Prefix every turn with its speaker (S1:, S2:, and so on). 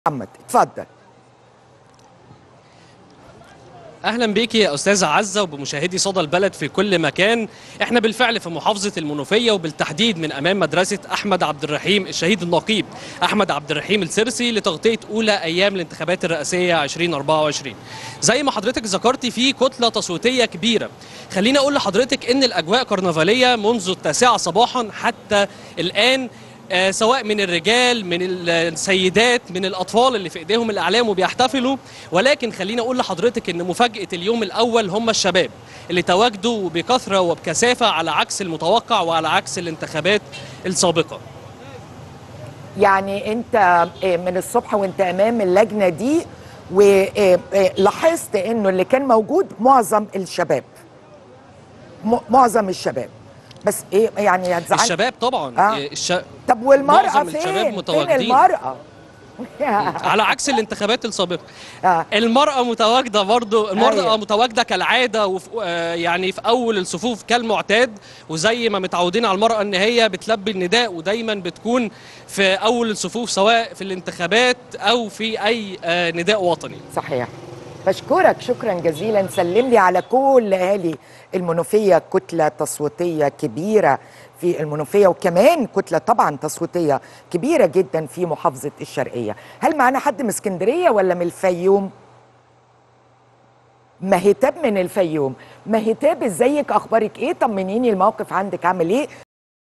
S1: محمد اتفضل
S2: اهلا بيك يا استاذه عزه وبمشاهدي صدى البلد في كل مكان احنا بالفعل في محافظه المنوفيه وبالتحديد من امام مدرسه احمد عبد الرحيم الشهيد النقيب احمد عبد الرحيم السرسي لتغطيه اولى ايام الانتخابات الرئاسيه 2024 زي ما حضرتك ذكرتي في كتله تصويتيه كبيره خليني اقول لحضرتك ان الاجواء كرنفاليه منذ التاسعه صباحا حتى الان آه، سواء من الرجال من السيدات من الاطفال اللي في ايديهم الاعلام وبيحتفلوا ولكن خليني اقول لحضرتك ان مفاجاه اليوم الاول هم الشباب اللي تواجدوا بكثره وبكثافه على عكس المتوقع وعلى عكس الانتخابات السابقه
S1: يعني انت آه، من الصبح وانت امام اللجنه دي ولاحظت انه اللي كان موجود معظم الشباب م- معظم الشباب بس ايه يعني هتزعل
S2: الشباب طبعا
S1: آه.
S2: آه. الش...
S1: طب والمرأة
S2: معظم
S1: فين؟
S2: الشباب
S1: فين
S2: متواجدين.
S1: المرأة؟
S2: على عكس الانتخابات السابقه
S1: آه.
S2: المرأة متواجدة برضو المرأة
S1: أيوة.
S2: متواجدة كالعادة وفي آه، يعني في أول الصفوف كالمعتاد وزي ما متعودين على المرأة إن هي بتلبي النداء ودايما بتكون في أول الصفوف سواء في الانتخابات أو في أي آه، نداء وطني
S1: صحيح بشكرك شكرا جزيلا سلم لي على كل اهالي المنوفيه كتله تصويتيه كبيره في المنوفيه وكمان كتله طبعا تصويتيه كبيره جدا في محافظه الشرقيه هل معانا حد من اسكندريه ولا من الفيوم مهتاب من الفيوم مهتاب ازيك اخبارك ايه طمنيني الموقف عندك عامل ايه